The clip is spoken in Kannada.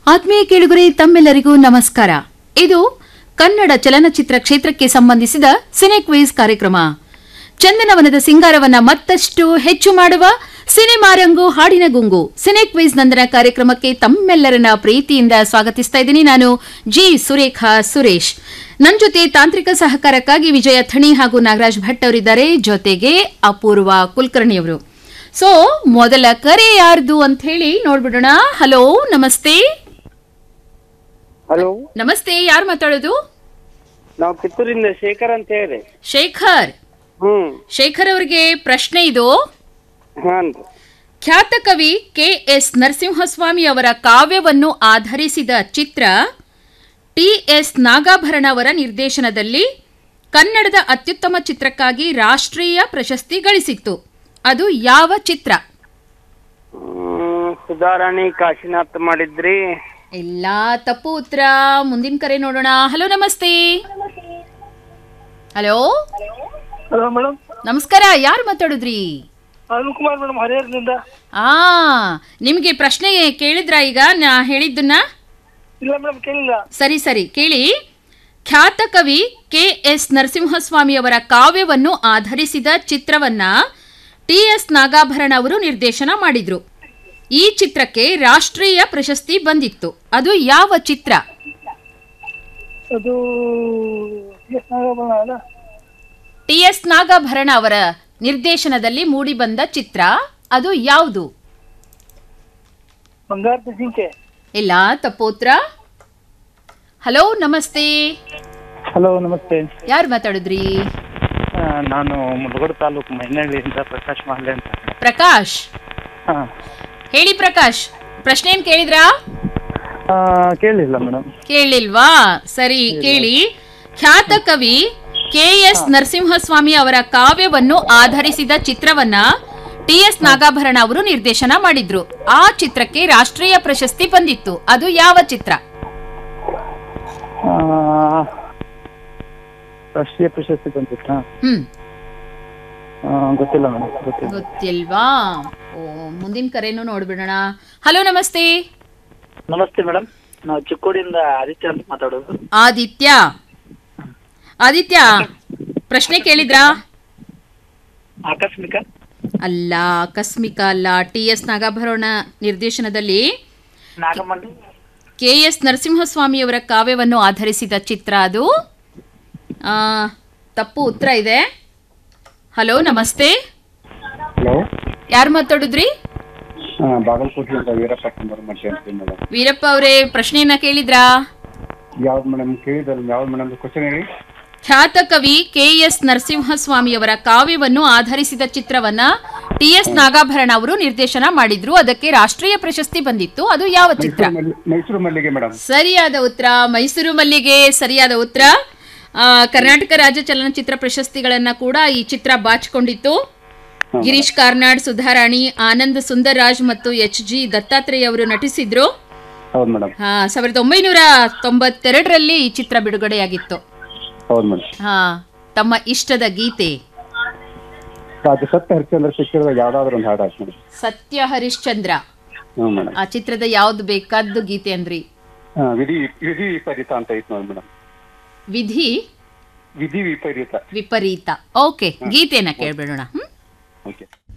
ಆತ್ಮೀಯ ಕೇಳುಗರೆ ತಮ್ಮೆಲ್ಲರಿಗೂ ನಮಸ್ಕಾರ ಇದು ಕನ್ನಡ ಚಲನಚಿತ್ರ ಕ್ಷೇತ್ರಕ್ಕೆ ಸಂಬಂಧಿಸಿದ ಸಿನೆಕ್ವೇಸ್ ಕಾರ್ಯಕ್ರಮ ಚಂದನವನದ ಸಿಂಗಾರವನ್ನ ಮತ್ತಷ್ಟು ಹೆಚ್ಚು ಮಾಡುವ ಸಿನಿಮಾರಂಗು ಹಾಡಿನ ಗುಂಗು ಸಿನೆಕ್ವೇಸ್ ನಂದನ ಕಾರ್ಯಕ್ರಮಕ್ಕೆ ತಮ್ಮೆಲ್ಲರನ್ನ ಪ್ರೀತಿಯಿಂದ ಸ್ವಾಗತಿಸ್ತಾ ಇದ್ದೀನಿ ನಾನು ಜಿ ಸುರೇಖಾ ಸುರೇಶ್ ನನ್ನ ಜೊತೆ ತಾಂತ್ರಿಕ ಸಹಕಾರಕ್ಕಾಗಿ ವಿಜಯ ಥಣಿ ಹಾಗೂ ನಾಗರಾಜ್ ಭಟ್ ಅವರಿದ್ದಾರೆ ಜೊತೆಗೆ ಅಪೂರ್ವ ಕುಲಕರ್ಣಿಯವರು ಸೊ ಮೊದಲ ಕರೆ ಯಾರ್ದು ಅಂತ ಹೇಳಿ ನೋಡ್ಬಿಡೋಣ ಹಲೋ ನಮಸ್ತೆ ಹಲೋ ನಮಸ್ತೆ ಯಾರು ಮಾತಾಡೋದು ನಾವು ಕಿತ್ತೂರಿಂದ ಶೇಖರ್ ಅಂತ ಹೇಳಿ ಶೇಖರ್ ಹ್ಮ್ ಶೇಖರ್ ಅವರಿಗೆ ಪ್ರಶ್ನೆ ಇದು ಹಾನ್ ಖ್ಯಾತ ಕವಿ ಕೆ ಎಸ್ ನರಸಿಂಹಸ್ವಾಮಿ ಅವರ ಕಾವ್ಯವನ್ನು ಆಧರಿಸಿದ ಚಿತ್ರ ಟಿ ಎಸ್ ನಾಗಾಭರಣ ಅವರ ನಿರ್ದೇಶನದಲ್ಲಿ ಕನ್ನಡದ ಅತ್ಯುತ್ತಮ ಚಿತ್ರಕ್ಕಾಗಿ ರಾಷ್ಟ್ರೀಯ ಪ್ರಶಸ್ತಿ ಗಳಿಸಿತ್ತು ಅದು ಯಾವ ಚಿತ್ರ ಹ್ಮ್, ಸುಧಾರಾಣಿ ಕಾಶಿನಾಥ್ ಮಾಡಿದ್ರಿ ಇಲ್ಲ ತಪ್ಪು ಉತ್ತರ ಮುಂದಿನ ಕರೆ ನೋಡೋಣ ಹಲೋ ನಮಸ್ತೆ ಹಲೋ ಹಲೋ ಮೇಡಮ್ ನಮಸ್ಕಾರ ಯಾರು ಮಾತಾಡುದ್ರಿ ಅರುಣ್ ಕುಮಾರ್ ಮೇಡಮ್ ಹರಿಹರದಿಂದ ಆ ನಿಮಗೆ ಪ್ರಶ್ನೆ ಕೇಳಿದ್ರಾ ಈಗ ನಾ ಹೇಳಿದ್ದನ್ನ ಇಲ್ಲ ಮೇಡಮ್ ಕೇಳಿಲ್ಲ ಸರಿ ಸರಿ ಕೇಳಿ ಖ್ಯಾತ ಕವಿ ಕೆ ಎಸ್ ನರಸಿಂಹಸ್ವಾಮಿ ಅವರ ಕಾವ್ಯವನ್ನು ಆಧರಿಸಿದ ಚಿತ್ರವನ್ನ ಟಿ ಎಸ್ ನಾಗಾಭರಣ ಅವರು ನಿರ್ದೇಶನ ಮಾಡಿದ್ರು ಈ ಚಿತ್ರಕ್ಕೆ ರಾಷ್ಟ್ರೀಯ ಪ್ರಶಸ್ತಿ ಬಂದಿತ್ತು ಅದು ಯಾವ ಚಿತ್ರ ಅದು ಎಸ್ ನಾಗಭರಣ ಅಲ್ಲ ಟಿ ಎಸ್ ನಾಗಾಭರಣ ಅವರ ನಿರ್ದೇಶನದಲ್ಲಿ ಮೂಡಿಬಂದ ಚಿತ್ರ ಅದು ಯಾವುದು ಬಂಗಾರದ ಜಿಂಕೆ ಇಲ್ಲ ತಪ್ಪೋತ್ರ ಹಲೋ ನಮಸ್ತೆ ಹಲೋ ನಮಸ್ತೆ ಯಾರು ಮಾತಾಡಿದ್ರಿ ಆ, ನಾನು ಮುಳಗೋಡು ತಾಲೂಕು ಮೈನಹಳ್ಳಿಯಿಂದ ಪ್ರಕಾಶ್ ಮಾಹ್ಲೆ ಅಂತ ಪ್ರಕಾಶ್ ಹಾ. ಹೇಳಿ ಪ್ರಕಾಶ್ ಪ್ರಶ್ನೆ ಏನ್ ಕೇಳಿದ್ರಾ ಆ, ಕೇಳಿಲ್ಲ ಮೇಡಮ್ ಕೇಳಿಲ್ವಾ ಸರಿ ಕೇಳಿ ಖ್ಯಾತ ಕವಿ ಕೆ ಎಸ್ ನರಸಿಂಹಸ್ವಾಮಿ ಅವರ ಕಾವ್ಯವನ್ನು ಆಧರಿಸಿದ ಚಿತ್ರವನ್ನ ಟಿ ಎಸ್ ನಾಗಾಭರಣ ಅವರು ನಿರ್ದೇಶನ ಮಾಡಿದ್ರು ಆ ಚಿತ್ರಕ್ಕೆ ರಾಷ್ಟ್ರೀಯ ಪ್ರಶಸ್ತಿ ಬಂದಿತ್ತು ಅದು ಯಾವ ಚಿತ್ರ ಆ, ರಾಷ್ಟ್ರೀಯ ಪ್ರಶಸ್ತಿ ಬಂದಿತ್ತಾ ಹ್ಮ್ ಆ, ಗೊತ್ತಿಲ್ಲ ಮೇಡಮ್ ಗೊತ್ತಿಲ್ಲ ಗೊತ್ತಿಲ್ವಾ ಓ ಮುಂದಿನ ಕರೆನೂ ನೋಡ್ಬಿಡೋಣ ಹಲೋ ನಮಸ್ತೆ ನಮಸ್ತೆ ಮೇಡಮ್ ನಾವು ಚಿಕ್ಕೋಡಿಯಿಂದ ಆದಿತ್ಯ ಅಂತ ಮಾತಾಡೋದು ಆದಿತ್ಯ ಆದಿತ್ಯ ಪ್ರಶ್ನೆ ಕೇಳಿದ್ರಾ ಆಕಸ್ಮಿಕ ಅಲ್ಲ ಆಕಸ್ಮಿಕ ಅಲ್ಲ ಟಿ ಎಸ್ ನಾಗಾಭರಣ ನಿರ್ದೇಶನದಲ್ಲಿ ನಾಗಮಂಡಿ ಕೆ ಎಸ್ ನರಸಿಂಹಸ್ವಾಮಿಯವರ ಕಾವ್ಯವನ್ನು ಆಧರಿಸಿದ ಚಿತ್ರ ಅದು ಆ, ತಪ್ಪು ಉತ್ತರ ಇದೆ ಹಲೋ ನಮಸ್ತೆ ಹಲೋ ಯಾರು ಮಾತಾಡಿದ್ರಿ ಬಾಗಲಕೋಟೆಯಿಂದ ವೀರಪ್ಪ ಕುಂಬರಮಟ್ಟಿ ಅಂತ ಮೇಡಮ್ ವೀರಪ್ಪ ಅವರೇ ಪ್ರಶ್ನೆಯನ್ನ ಕೇಳಿದ್ರಾ ಯಾವ್ದು ಮೇಡಮ್ ಕೇಳಿದ್ರೆ ಯಾವ್ದು ಮೇಡಮ್ ಕ್ವಶನ್ ಹೇಳಿ ಖ್ಯಾತ ಕವಿ ಕೆ ಎಸ್ ನರಸಿಂಹಸ್ವಾಮಿಯವರ ಕಾವ್ಯವನ್ನು ಆಧರಿಸಿದ ಚಿತ್ರವನ್ನ ಟಿ ಎಸ್ ನಾಗಾಭರಣ ಅವರು ನಿರ್ದೇಶನ ಮಾಡಿದ್ರು ಅದಕ್ಕೆ ರಾಷ್ಟ್ರೀಯ ಪ್ರಶಸ್ತಿ ಬಂದಿತ್ತು ಅದು ಯಾವ ಚಿತ್ರ ಮೈಸೂರು ಮಲ್ಲಿಗೆ ಮೇಡಮ್ ಸರಿಯಾದ ಉತ್ತರ ಮೈಸೂರು ಮಲ್ಲಿಗೆ ಸರಿಯಾದ ಉತ್ತರ ಆ, ಕರ್ನಾಟಕ ರಾಜ್ಯ ಚಲನಚಿತ್ರ ಪ್ರಶಸ್ತಿಗಳನ್ನ ಕೂಡ ಈ ಚಿತ್ರ ಬಾಚಿಕೊಂಡಿತ್ತು ಗಿರೀಶ್ ಕಾರ್ನಾಡ್ ಸುಧಾರಾಣಿ ಆನಂದ್ ಸುಂದರ್ರಾಜ್ ಮತ್ತು ಎಚ್ ಜಿ ದತ್ತಾತ್ರೇಯ ಅವರು ನಟಿಸಿದ್ರು ಹೌದು ಮೇಡಮ್ ಹಾ ಸಾವಿರದ ಒಂಬೈನೂರ ತೊಂಬತ್ತೆರಡರಲ್ಲಿ ಈ ಚಿತ್ರ ಬಿಡುಗಡೆಯಾಗಿತ್ತು ಹೌದು ಮೇಡಮ್ ಹಾ ತಮ್ಮ ಇಷ್ಟದ ಗೀತೆ ಅದು ಸತ್ಯ ಹರಿಶ್ಚಂದ್ರ ಸಿಕ್ಕಿದಾಗ ಯಾವ್ದಾದ್ರು ಒಂದು ಹಾಡು ಹಾಕಿ ಮೇಡಮ್ ಸತ್ಯ ಹರಿಶ್ಚಂದ್ರ ಹ್ಞೂ ಮೇಡಮ್ ಆ ಚಿತ್ರದ ಯಾವ್ದು ಬೇಕಾದ್ದು ಗೀತೆ ಅಂದ್ರಿ ವಿಧಿ ವಿಧಿ ವಿಪರೀತ ಅಂತ ಐತೆ ನೋಡಿ ಮೇಡಮ್ ವಿಧಿ ವಿಧಿ ವಿಪರೀತ ವಿಪರೀತ ಓಕೆ ಗೀತೆಯನ್ನ ಕೇಳ್ಬಿಡೋಣ ಹ್ಮ್ ಓಕೆ